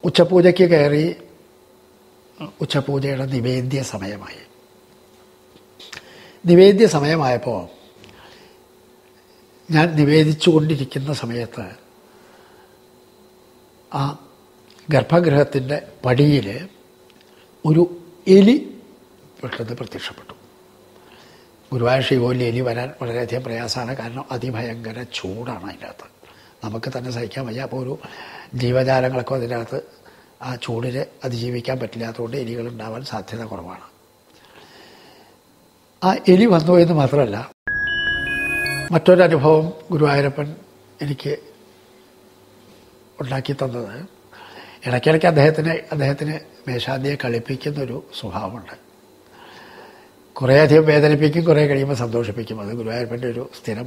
ഉച്ചപൂജയ്ക്ക് കയറി ഉച്ചപൂജയുടെ നിവേദ്യ സമയമായി നിവേദ്യ സമയമായപ്പോൾ ഞാൻ നിവേദിച്ചു കൊണ്ടിരിക്കുന്ന സമയത്ത് ആ ഗർഭഗൃഹത്തിൻ്റെ പടിയിൽ ഒരു എലി പെട്ടെന്ന് പ്രത്യക്ഷപ്പെട്ടു ഗുരുവായൂർ ശ്രീകോവിലിൽ എലി വരാൻ വളരെയധികം പ്രയാസമാണ് കാരണം അതിഭയങ്കര ചൂടാണ് അതിനകത്ത് നമുക്ക് തന്നെ സഹിക്കാൻ വയ്യ അപ്പോൾ ഒരു ജീവജാലങ്ങളൊക്കെ അതിനകത്ത് ആ ചൂടിനെ അതിജീവിക്കാൻ പറ്റില്ലാത്തതുകൊണ്ട് എലികൾ ഉണ്ടാവാൻ സാധ്യത കുറവാണ് ആ എലി വന്നു എന്ന് മാത്രമല്ല മറ്റൊരനുഭവം ഗുരുവായൂരപ്പൻ എനിക്ക് ഉണ്ടാക്കി തന്നത് ഇടയ്ക്കിടയ്ക്ക് അദ്ദേഹത്തിന് അദ്ദേഹത്തിന് മേശാന്തിയെ കളിപ്പിക്കുന്നൊരു സ്വഭാവമുണ്ട് കുറേയധികം വേദനിപ്പിക്കും കുറേ കഴിയുമ്പോൾ സന്തോഷിപ്പിക്കും അത് ഗുരുവായൂരപ്പൻ്റെ ഒരു സ്ഥിരം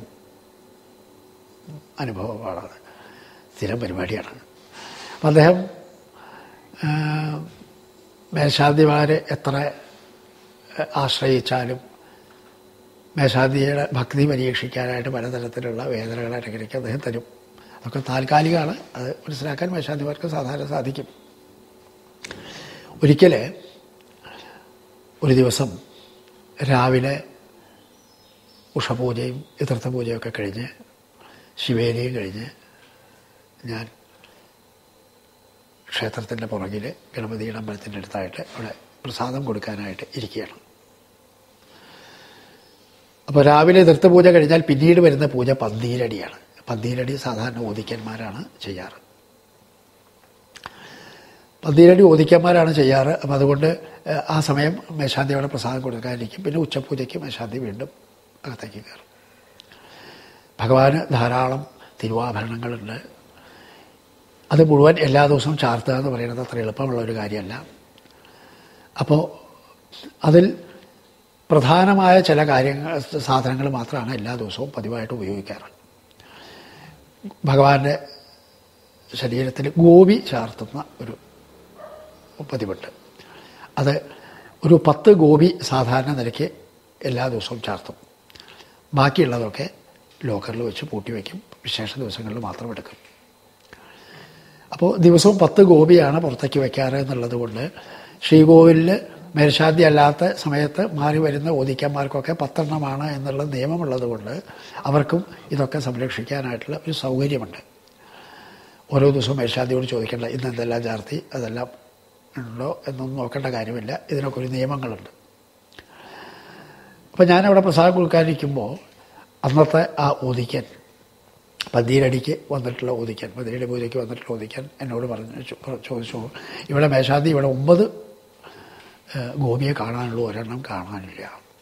അനുഭവമാണത് സ്ഥിരം പരിപാടിയാണ് അപ്പം അദ്ദേഹം ആ, മേശാന്തിമാരെ എത്ര ആശ്രയിച്ചാലും മേശാന്തിയുടെ ഭക്തി പരീക്ഷിക്കാനായിട്ട് പലതരത്തിലുള്ള വേദനകൾ ഇടയ്ക്കിടയ്ക്ക് അദ്ദേഹം തരും അതൊക്കെ താൽക്കാലികമാണ് അത് മനസ്സിലാക്കാൻ മേശാന്തിമാർക്ക് സാധാരണ സാധിക്കും ഒരിക്കൽ ഒരു ദിവസം രാവിലെ ഉഷപൂജയും എതിർത്ത പൂജയൊക്കെ കഴിഞ്ഞ് ശിവേലിയും കഴിഞ്ഞ് ഞാൻ ക്ഷേത്രത്തിൻ്റെ പുറകിൽ ഗണപതിയുടെ അമ്പലത്തിൻ്റെ അടുത്തായിട്ട് അവിടെ പ്രസാദം കൊടുക്കാനായിട്ട് ഇരിക്കുകയാണ് അപ്പോൾ രാവിലെ എതിർത്ത പൂജ കഴിഞ്ഞാൽ പിന്നീട് വരുന്ന പൂജ പന്തീരടിയാണ് പന്തീരടി സാധാരണ ഓദിക്കന്മാരാണ് ചെയ്യാറ് പന്തീരടി ഓദിക്കന്മാരാണ് ചെയ്യാറ് അപ്പം അതുകൊണ്ട് ഏഹ്, ആ സമയം മേശാന്തിയോടെ പ്രസാദം കൊടുക്കാനിരിക്കും പിന്നെ ഉച്ചപൂജയ്ക്ക് മേശാന്തി വീണ്ടും അകത്തേക്ക് കയറും ഭഗവാന് ധാരാളം തിരുവാഭരണങ്ങളുണ്ട് അത് മുഴുവൻ എല്ലാ ദിവസവും ചാർത്തുക എന്ന് പറയുന്നത് അത്ര എളുപ്പമുള്ള ഒരു കാര്യമല്ല അപ്പോൾ അതിൽ പ്രധാനമായ ചില കാര്യങ്ങൾ സാധനങ്ങൾ മാത്രമാണ് എല്ലാ ദിവസവും പതിവായിട്ട് ഉപയോഗിക്കാറ് ഭഗവാന്റെ ശരീരത്തിൽ ഗോപി ചാർത്തുന്ന ഒരു പതിവുണ്ട് അത് ഒരു പത്ത് ഗോപി സാധാരണ നിലയ്ക്ക് എല്ലാ ദിവസവും ചാർത്തും ബാക്കിയുള്ളതൊക്കെ ലോക്കറിൽ വെച്ച് പൂട്ടി വയ്ക്കും വിശേഷ ദിവസങ്ങളിൽ മാത്രം എടുക്കും അപ്പോൾ ദിവസവും പത്ത് ഗോപിയാണ് പുറത്തേക്ക് വെക്കാറ് എന്നുള്ളത് കൊണ്ട് ശ്രീകോവിലിൽ മേൽശാന്തി അല്ലാത്ത സമയത്ത് മാറി വരുന്ന ഓദിക്കന്മാർക്കൊക്കെ പത്തെണ്ണമാണ് എന്നുള്ള നിയമമുള്ളത് കൊണ്ട് അവർക്കും ഇതൊക്കെ സംരക്ഷിക്കാനായിട്ടുള്ള ഒരു സൗകര്യമുണ്ട് ഓരോ ദിവസവും മേൽശാന്തിയോട് ചോദിക്കേണ്ട ഇന്ന് എന്തെല്ലാം ചാർത്തി അതെല്ലാം ഉണ്ടോ എന്നൊന്നും നോക്കേണ്ട കാര്യമില്ല ഇതിനൊക്കെ ഒരു നിയമങ്ങളുണ്ട് അപ്പം ഞാനവിടെ പ്രസാദം കൊടുക്കാനിരിക്കുമ്പോൾ അന്നത്തെ ആ ഓദിക്കൻ പന്തീരടിക്ക് വന്നിട്ടുള്ള ഓദിക്കൻ പന്തീരടി പൂജയ്ക്ക് വന്നിട്ടുള്ള ഓദിക്കൻ എന്നോട് പറഞ്ഞു ചോ- ചോദിച്ചു ഇവിടെ മേശാന്തി ഇവിടെ ഒമ്പത് ഏഹ്, ഗോപിയെ കാണാനുള്ളൂ ഒരെണ്ണം കാണാനില്ല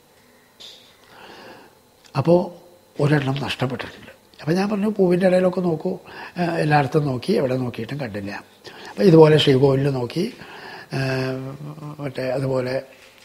അപ്പോൾ ഒരെണ്ണം നഷ്ടപ്പെട്ടിട്ടുണ്ട് അപ്പോൾ ഞാൻ പറഞ്ഞു പൂവിൻ്റെ ഇടയിലൊക്കെ നോക്കൂ ഏഹ്, എല്ലായിടത്തും നോക്കി എവിടെ നോക്കിയിട്ടും കണ്ടില്ല അപ്പോൾ ഇതുപോലെ ശ്രീകോവിലിൽ നോക്കി ഏഹ്, മറ്റേ അതുപോലെ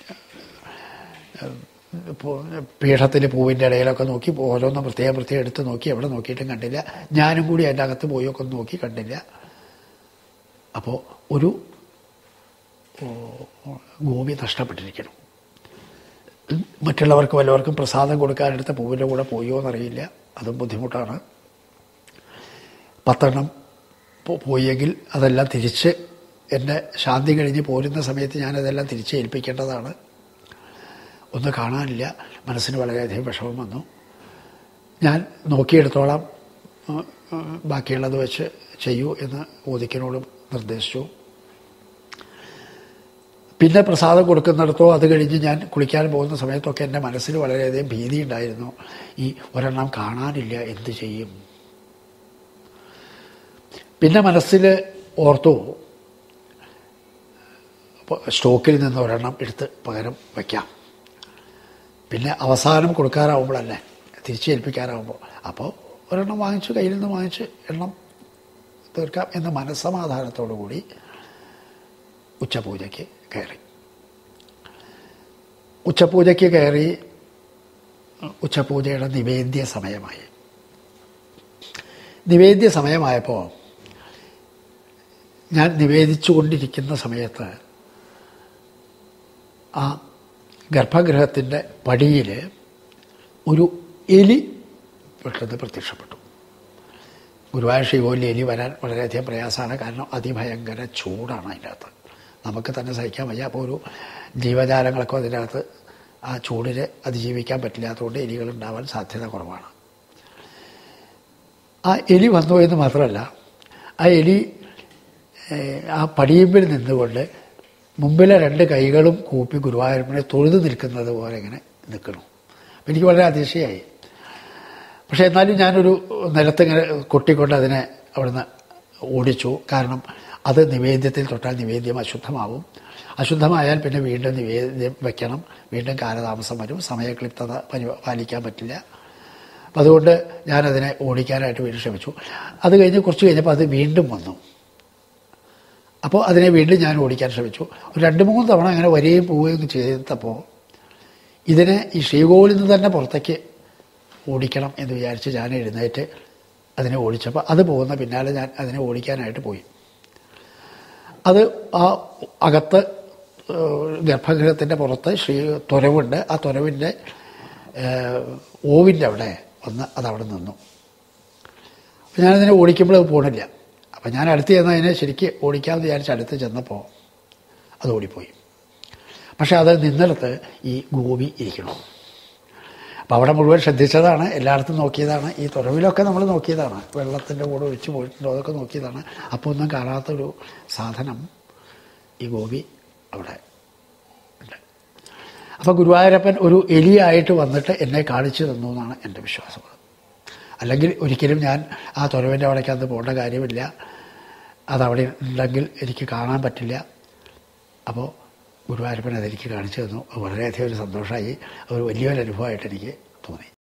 പീഠത്തിൽ പൂവിൻ്റെ ഇടയിലൊക്കെ നോക്കി ഓരോന്നും പ്രത്യേകം പ്രത്യേകം എടുത്ത് നോക്കി എവിടെ നോക്കിയിട്ടും കണ്ടില്ല ഞാനും കൂടി അതിൻ്റെ അകത്ത് പോയൊക്കെ ഒന്ന് നോക്കി കണ്ടില്ല അപ്പോൾ ഒരു ഓ, ഗോപി നഷ്ടപ്പെട്ടിരിക്കണം മറ്റുള്ളവർക്ക് വല്ലവർക്കും പ്രസാദം കൊടുക്കാനെടുത്ത പൂവിൻ്റെ കൂടെ പോയോ എന്നറിയില്ല അതും ബുദ്ധിമുട്ടാണ് പത്തെണ്ണം പോ- പോയെങ്കിൽ അതെല്ലാം തിരിച്ച് എൻ്റെ ശാന്തി കഴിഞ്ഞ് പോരുന്ന സമയത്ത് ഞാനതെല്ലാം തിരിച്ച് ഏൽപ്പിക്കേണ്ടതാണ് ഒന്ന് കാണാനില്ല മനസ്സിന് വളരെയധികം വിഷമം വന്നു ഞാൻ നോക്കിയെടുത്തോളാം ഉം, ഉം, ബാക്കിയുള്ളത് വെച്ച് ചെയ്യൂ എന്ന് ഓദിക്കനോടും നിർദ്ദേശിച്ചു പിന്നെ പ്രസാദം കൊടുക്കുന്നിടത്തോ അത് കഴിഞ്ഞ് ഞാൻ കുളിക്കാൻ പോകുന്ന സമയത്തൊക്കെ എൻ്റെ മനസ്സിൽ വളരെയധികം ഭീതി ഉണ്ടായിരുന്നു ഈ ഒരെണ്ണം കാണാനില്ല എന്ത് ചെയ്യും പിന്നെ മനസ്സിൽ ഓർത്തു അപ്പോൾ സ്റ്റോക്കിൽ നിന്ന് ഒരെണ്ണം എടുത്ത് പകരം വയ്ക്കാം പിന്നെ അവസാനം കൊടുക്കാറാവുമ്പോഴല്ലേ തിരിച്ചേൽപ്പിക്കാറാവുമ്പോൾ അപ്പോൾ ഒരെണ്ണം വാങ്ങിച്ച് കയ്യിൽ നിന്ന് വാങ്ങിച്ച് എണ്ണം തീർക്കാം എന്ന മനസ്സമാധാനത്തോടു കൂടി ഉച്ചപൂജയ്ക്ക് കയറി ഉച്ചപൂജയ്ക്ക് കയറി ഉച്ചപൂജയുടെ നിവേദ്യ സമയമായി നിവേദ്യ സമയമായപ്പോൾ ഞാൻ നിവേദിച്ചു കൊണ്ടിരിക്കുന്ന സമയത്ത് ആ ഗർഭഗൃഹത്തിൻ്റെ പടിയിൽ ഒരു എലി പെട്ടെന്ന് പ്രത്യക്ഷപ്പെട്ടു ഗുരുവായൂർ ശ്രീകോവിലിൽ എലി വരാൻ വളരെയധികം പ്രയാസമാണ് കാരണം അതിഭയങ്കര ചൂടാണ് അതിൻ്റെ അകത്ത് നമുക്ക് തന്നെ സഹിക്കാൻ വയ്യ അപ്പോൾ ഒരു ജീവജാലങ്ങളൊക്കെ അതിനകത്ത് ആ ചൂടിന് അതിജീവിക്കാൻ പറ്റില്ലാത്തതുകൊണ്ട് എലികൾ ഉണ്ടാവാൻ സാധ്യത കുറവാണ് ആ എലി വന്നു എന്ന് മാത്രമല്ല ആ എലി ഏഹ്, ആ പടിയുമ്പിൽ നിന്നുകൊണ്ട് മുമ്പിലെ രണ്ട് കൈകളും കൂപ്പി ഗുരുവായൂരപ്പനെ തൊഴുതു നിൽക്കുന്നത് പോലെ ഇങ്ങനെ നിൽക്കണം അപ്പം എനിക്ക് വളരെ അതിശയായി പക്ഷേ എന്നാലും ഞാനൊരു നിലത്തിങ്ങനെ കൊട്ടിക്കൊണ്ട് അതിനെ അവിടുന്ന് ഓടിച്ചു കാരണം അത് നിവേദ്യത്തിൽ തൊട്ടാൽ നിവേദ്യം അശുദ്ധമാവും അശുദ്ധമായാൽ പിന്നെ വീണ്ടും നിവേദ്യം വെക്കണം വീണ്ടും കാലതാമസം വരും സമയക്ലിപ്തത പരി- പാലിക്കാൻ പറ്റില്ല അപ്പം അതുകൊണ്ട് ഞാനതിനെ ഓടിക്കാനായിട്ട് വീണ്ടും ശ്രമിച്ചു അത് കഴിഞ്ഞ് കുറച്ച് കഴിഞ്ഞപ്പോൾ അത് വീണ്ടും വന്നു അപ്പോൾ അതിനെ വീണ്ടും ഞാൻ ഓടിക്കാൻ ശ്രമിച്ചു ഒരു രണ്ട് മൂന്ന് തവണ അങ്ങനെ വരികയും പോവുകയും ചെയ്തപ്പോൾ ഇതിനെ ഈ ശ്രീകോവിലിൽ നിന്ന് തന്നെ പുറത്തേക്ക് ഓടിക്കണം എന്ന് വിചാരിച്ച് ഞാൻ എഴുന്നേറ്റ് അതിനെ ഓടിച്ചപ്പോൾ അത് പോകുന്ന പിന്നാലെ ഞാൻ അതിനെ ഓടിക്കാനായിട്ട് പോയി അത് ആ അകത്ത് ഏഹ്, ഗർഭഗൃഹത്തിൻ്റെ പുറത്ത് ശ്രീ തുരവുണ്ട് ആ തുരവിൻ്റെ ഏഹ്, ഓവിൻ്റെ അവിടെ വന്ന് അതവിടെ നിന്നു അപ്പം ഞാനതിനെ ഓടിക്കുമ്പോൾ അത് പോണില്ല അപ്പം ഞാൻ അടുത്ത് ചെന്ന് അതിനെ ശരിക്ക് ഓടിക്കാമെന്ന് വിചാരിച്ച് അടുത്ത് ചെന്നപ്പോൾ അത് ഓടിപ്പോയി പക്ഷെ അത് നിന്നിടത്ത് ഈ ഗോപി ഇരിക്കണം അപ്പം അവിടെ മുഴുവൻ ശ്രദ്ധിച്ചതാണ് എല്ലായിടത്തും നോക്കിയതാണ് ഈ തുറവിലൊക്കെ നമ്മൾ നോക്കിയതാണ് വെള്ളത്തിൻ്റെ കൂടെ ഒഴിച്ച് പോയിട്ടുണ്ടോ അതൊക്കെ നോക്കിയതാണ് അപ്പോൾ ഒന്നും കാണാത്തൊരു സാധനം ഈ ഗോപി അവിടെ ഉണ്ട് അപ്പോൾ ഗുരുവായൂരപ്പൻ ഒരു എലിയായിട്ട് വന്നിട്ട് എന്നെ കാണിച്ചു തന്നു എന്നാണ് എൻ്റെ വിശ്വാസം അല്ലെങ്കിൽ ഒരിക്കലും ഞാൻ ആ തുറവിൻ്റെ അവിടേക്ക് അന്ന് പോകേണ്ട കാര്യമില്ല അതവിടെ ഉണ്ടെങ്കിൽ എനിക്ക് കാണാൻ പറ്റില്ല അപ്പോൾ ഗുരുവായൂരപ്പൻ അതെനിക്ക് കാണിച്ചു തന്നു അത് വളരെയധികം ഒരു സന്തോഷമായി ഒരു വലിയൊരു അനുഭവമായിട്ട് എനിക്ക് തോന്നി